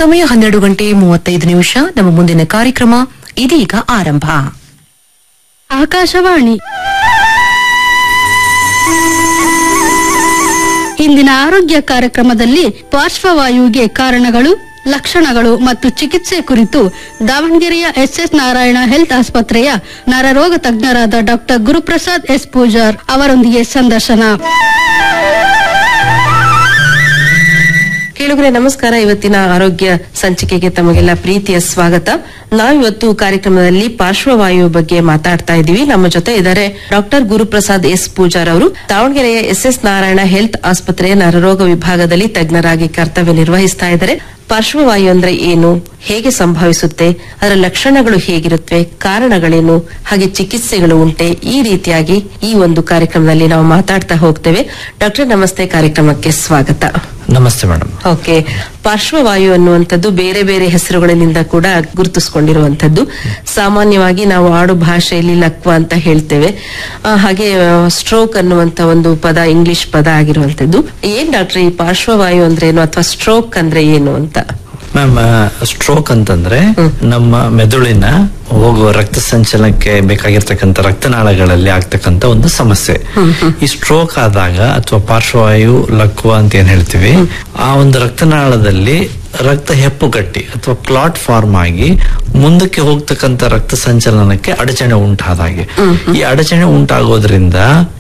ಸಮಯ ಹನ್ನೆರಡು ಗಂಟೆ ಮೂವತ್ತೈದು ನಿಮಿಷ ನಮ್ಮ ಮುಂದಿನ ಕಾರ್ಯಕ್ರಮ ಇದೀಗ ಆರಂಭ ಆಕಾಶವಾಣಿ ಇಂದಿನ ಆರೋಗ್ಯ ಕಾರ್ಯಕ್ರಮದಲ್ಲಿ ಪಾರ್ಶ್ವವಾಯುವಿಗೆ ಕಾರಣಗಳು ಲಕ್ಷಣಗಳು ಮತ್ತು ಚಿಕಿತ್ಸೆ ಕುರಿತು ದಾವಣಗೆರೆಯ ಎಸ್ಎಸ್ ನಾರಾಯಣ ಹೆಲ್ತ್ ಆಸ್ಪತ್ರೆಯ ನರರೋಗ ತಜ್ಞರಾದ ಡಾಕ್ಟರ್ ಗುರುಪ್ರಸಾದ್ ಎಸ್ ಪೂಜಾರ್ ಅವರೊಂದಿಗೆ ಸಂದರ್ಶನ ಕೇಳುಗರೆ ನಮಸ್ಕಾರ ಇವತ್ತಿನ ಆರೋಗ್ಯ ಸಂಚಿಕೆಗೆ ತಮಗೆಲ್ಲ ಪ್ರೀತಿಯ ಸ್ವಾಗತ ನಾವಿವತ್ತು ಕಾರ್ಯಕ್ರಮದಲ್ಲಿ ಪಾರ್ಶ್ವವಾಯು ಬಗ್ಗೆ ಮಾತಾಡ್ತಾ ಇದ್ದೀವಿ ನಮ್ಮ ಜೊತೆ ಇದ್ದಾರೆ ಡಾಕ್ಟರ್ ಗುರುಪ್ರಸಾದ್ ಎಸ್ ಪೂಜಾರ್ ಅವರು ದಾವಣಗೆರೆಯ ಎಸ್ ಎಸ್ ನಾರಾಯಣ ಹೆಲ್ತ್ ಆಸ್ಪತ್ರೆಯ ನರರೋಗ ವಿಭಾಗದಲ್ಲಿ ತಜ್ಞರಾಗಿ ಕರ್ತವ್ಯ ನಿರ್ವಹಿಸ್ತಾ ಇದ್ದಾರೆ ಪಾರ್ಶ್ವವಾಯು ಅಂದ್ರೆ ಏನು ಹೇಗೆ ಸಂಭವಿಸುತ್ತೆ ಅದರ ಲಕ್ಷಣಗಳು ಹೇಗಿರುತ್ತವೆ ಕಾರಣಗಳೇನು ಹಾಗೆ ಚಿಕಿತ್ಸೆಗಳು ಉಂಟೆ ಈ ರೀತಿಯಾಗಿ ಈ ಒಂದು ಕಾರ್ಯಕ್ರಮದಲ್ಲಿ ನಾವು ಮಾತಾಡ್ತಾ ಹೋಗ್ತೇವೆ ಡಾಕ್ಟರ್ ನಮಸ್ತೆ ಕಾರ್ಯಕ್ರಮಕ್ಕೆ ಸ್ವಾಗತ ನಮಸ್ತೆ ಮೇಡಮ್ ಓಕೆ ಪಾರ್ಶ್ವವಾಯು ಅನ್ನುವಂಥದ್ದು ಬೇರೆ ಬೇರೆ ಹೆಸರುಗಳಿಂದ ಕೂಡ ಗುರುತಿಸಿಕೊಂಡಿರುವಂತದ್ದು ಸಾಮಾನ್ಯವಾಗಿ ನಾವು ಆಡು ಭಾಷೆಯಲ್ಲಿ ಲಕ್ವ ಅಂತ ಹೇಳ್ತೇವೆ ಆ, ಹಾಗೆ ಸ್ಟ್ರೋಕ್ ಅನ್ನುವಂತ ಒಂದು ಪದ ಇಂಗ್ಲಿಷ್ ಪದ ಆಗಿರುವಂತದ್ದು ಏನ್ ಡಾಕ್ಟರ್ ಈ ಪಾರ್ಶ್ವವಾಯು ಅಂದ್ರೆ ಏನು ಅಥವಾ ಸ್ಟ್ರೋಕ್ ಅಂದ್ರೆ ಏನು ಅಂತ ಮ್ಯಾಮ್ ಸ್ಟ್ರೋಕ್ ಅಂತಂದ್ರೆ ನಮ್ಮ ಮೆದುಳಿನ ಹೋಗುವ ರಕ್ತ ಸಂಚಲನಕ್ಕೆ ಬೇಕಾಗಿರ್ತಕ್ಕಂಥ ರಕ್ತನಾಳಗಳಲ್ಲಿ ಆಗ್ತಕ್ಕಂಥ ಒಂದು ಸಮಸ್ಯೆ ಈ ಸ್ಟ್ರೋಕ್ ಆದಾಗ ಅಥವಾ ಪಾರ್ಶ್ವವಾಯು ಲಕ್ವ ಅಂತ ಏನ್ ಹೇಳ್ತೀವಿ ಆ ಒಂದು ರಕ್ತನಾಳದಲ್ಲಿ ರಕ್ತ ಹೆಪ್ಪುಗಟ್ಟಿ ಅಥವಾ ಕ್ಲಾಟ್ ಫಾರ್ಮ್ ಆಗಿ ಮುಂದಕ್ಕೆ ಹೋಗ್ತಕ್ಕಂಥ ರಕ್ತ ಸಂಚಲನಕ್ಕೆ ಅಡಚಣೆ ಉಂಟಾದಾಗೆ ಈ ಅಡಚಣೆ ಉಂಟಾಗೋದ್ರಿಂದ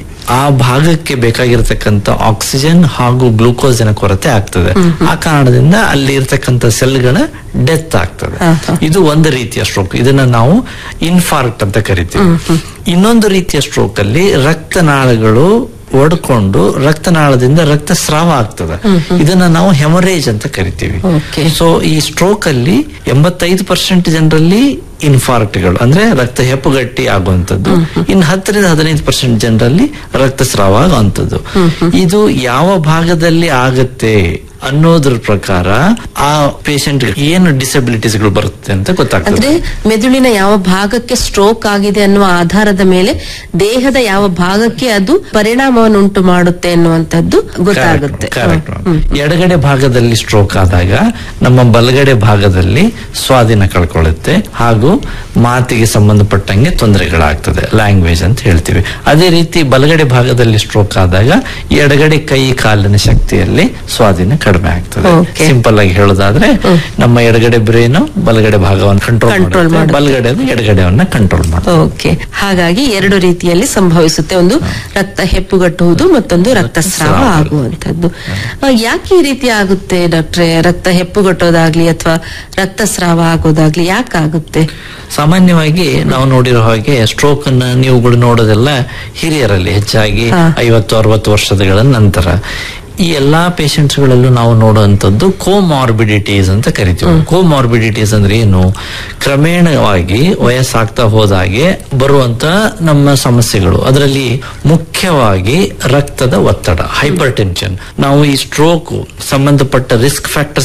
ಆ ಭಾಗಕ್ಕೆ ಬೇಕಾಗಿರ್ತಕ್ಕಂಥ ಆಕ್ಸಿಜನ್ ಹಾಗೂ ಗ್ಲೂಕೋಸಿನ ಕೊರತೆ ಆಗ್ತದೆ ಆ ಕಾರಣದಿಂದ ಅಲ್ಲಿ ಇರ್ತಕ್ಕಂಥ ಸೆಲ್ಗಳ ಡೆತ್ ಆಗ್ತದೆ ಇದು ಒಂದು ರೀತಿಯ ಸ್ಟ್ರೋಕ್ ಇದನ್ನ ನಾವು ಇನ್ಫಾರ್ಕ್ಟ್ ಅಂತ ಕರಿತೀವಿ ಇನ್ನೊಂದು ರೀತಿಯ ಸ್ಟ್ರೋಕ್ ಅಲ್ಲಿ ರಕ್ತನಾಳಗಳು ಒಡ್ಕೊಂಡು ರಕ್ತನಾಳದಿಂದ ರಕ್ತಸ್ರಾವ ಆಗ್ತದೆ ಇದನ್ನ ನಾವು ಹೆಮರೇಜ್ ಅಂತ ಕರಿತೀವಿ Okay. ಸೊ ಈ ಸ್ಟ್ರೋಕ್ ಅಲ್ಲಿ ಎಂಬತ್ತೈದು ಪರ್ಸೆಂಟ್ ಜನರಲ್ಲಿ ಇನ್ಫಾರ್ಕ್ಟ್ಗಳು ಅಂದ್ರೆ ರಕ್ತ ಹೆಪ್ಪುಗಟ್ಟಿ ಆಗುವಂತದ್ದು ಇನ್ನು ಹತ್ತರಿಂದ ಹದಿನೈದು ಪರ್ಸೆಂಟ್ ಜನರಲ್ಲಿ ರಕ್ತಸ್ರಾವ ಆಗುವಂತದ್ದು ಇದು ಯಾವ ಭಾಗದಲ್ಲಿ ಆಗತ್ತೆ ಅನ್ನೋದ್ರ ಪ್ರಕಾರ ಆ ಪೇಷಂಟ್ ಏನು ಡಿಸಬಿಲಿಟೀಸ್ಗಳು ಬರುತ್ತೆ ಅಂತ ಗೊತ್ತಾಗ್ತದೆ ಅಂದ್ರೆ ಮೆದುಳಿನ ಯಾವ ಭಾಗಕ್ಕೆ ಸ್ಟ್ರೋಕ್ ಆಗಿದೆ ಅನ್ನುವ ಆಧಾರದ ಮೇಲೆ ದೇಹದ ಯಾವ ಭಾಗಕ್ಕೆ ಅದು ಪರಿಣಾಮವನ್ನು ಉಂಟು ಮಾಡುತ್ತೆ ಅನ್ನುವಂಥದ್ದು ಗೊತ್ತಾಗುತ್ತೆ Correct, ma'am. ಎಡಗಡೆ ಭಾಗದಲ್ಲಿ ಸ್ಟ್ರೋಕ್ ಆದಾಗ ನಮ್ಮ ಬಲಗಡೆ ಭಾಗದಲ್ಲಿ ಸ್ವಾಧೀನ ಕಳ್ಕೊಳ್ಳುತ್ತೆ ಹಾಗೂ ಮಾತಿಗೆ ಸಂಬಂಧಪಟ್ಟಂಗೆ ತೊಂದರೆಗಳಾಗ್ತದೆ ಲ್ಯಾಂಗ್ವೇಜ್ ಅಂತ ಹೇಳ್ತೀವಿ ಅದೇ ರೀತಿ ಬಲಗಡೆ ಭಾಗದಲ್ಲಿ ಸ್ಟ್ರೋಕ್ ಆದಾಗ ಎಡಗಡೆ ಕೈ ಕಾಲಿನ ಶಕ್ತಿಯಲ್ಲಿ ಸ್ವಾಧೀನ ಕಡಿಮೆ ಆಗ್ತದೆ Okay. ಸಿಂಪಲ್ ಆಗಿ ಹೇಳೋದಾದ್ರೆ ನಮ್ಮ ಎಡಗಡೆ ಬ್ರೇನ್ ಬಲಗಡೆ ಭಾಗವನ್ನು ಕಂಟ್ರೋಲ್ Control ಮಾಡುತ್ತೆ ಮಾಡುತ್ತೆ. ಬಲಗಡೆ ಎಡಗಡೆವನ್ನ ಕಂಟ್ರೋಲ್ ಮಾಡುತ್ತೆ ಓಕೆ ಹಾಗಾಗಿ ಎರಡು ರೀತಿಯಲ್ಲಿ ಸಂಭವಿಸುತ್ತೆ ಒಂದು ರಕ್ತ ಹೆಪ್ಪುಗಟ್ಟುವುದು ಮತ್ತೊಂದು ರಕ್ತಸ್ರಾವ ಸ್ರಾವ. ಆಗುವಂತದ್ದು ಆ, ಯಾಕೆ ಈ ರೀತಿ ಆಗುತ್ತೆ ಡಾಕ್ಟ್ರೆ ರಕ್ತ ಹೆಪ್ಪುಗಟ್ಟೋದಾಗ್ಲಿ ಅಥವಾ ರಕ್ತಸ್ರಾವ ಆಗೋದಾಗ್ಲಿ ಯಾಕಾಗುತ್ತೆ ಸಾಮಾನ್ಯವಾಗಿ ನಾವು ನೋಡಿರೋ ಹಾಗೆ ಸ್ಟ್ರೋಕ್ ಅನ್ನ ನೀವುಗಳು ನೋಡೋದೆಲ್ಲ ಹಿರಿಯರಲ್ಲಿ ಹೆಚ್ಚಾಗಿ ಹಾ. ಐವತ್ತು ಅರವತ್ತು ವರ್ಷಗಳ ನಂತರ ಈ ಎಲ್ಲಾ ಪೇಷಂಟ್ಸ್ ಗಳಲ್ಲೂ ನಾವು ನೋಡುವಂತದ್ದು ಕೋಮಾರ್ಬಿಡಿಟೀಸ್ ಅಂತ ಕರಿತೀವಿ ಕೋಮಾರ್ಬಿಡಿಟೀಸ್ ಅಂದ್ರೆ ಏನು ಕ್ರಮೇಣವಾಗಿ ವಯಸ್ಸಾಗ್ತಾ ಹೋದಾಗೆ ಬರುವಂತ ನಮ್ಮ ಸಮಸ್ಯೆಗಳು ಅದರಲ್ಲಿ ಮುಖ್ಯವಾಗಿ ರಕ್ತದ ಒತ್ತಡ ಹೈಪರ್ ಟೆನ್ಷನ್ ನಾವು ಈ ಸ್ಟ್ರೋಕ್ ಸಂಬಂಧಪಟ್ಟ ರಿಸ್ಕ್ ಫ್ಯಾಕ್ಟರ್ಸ್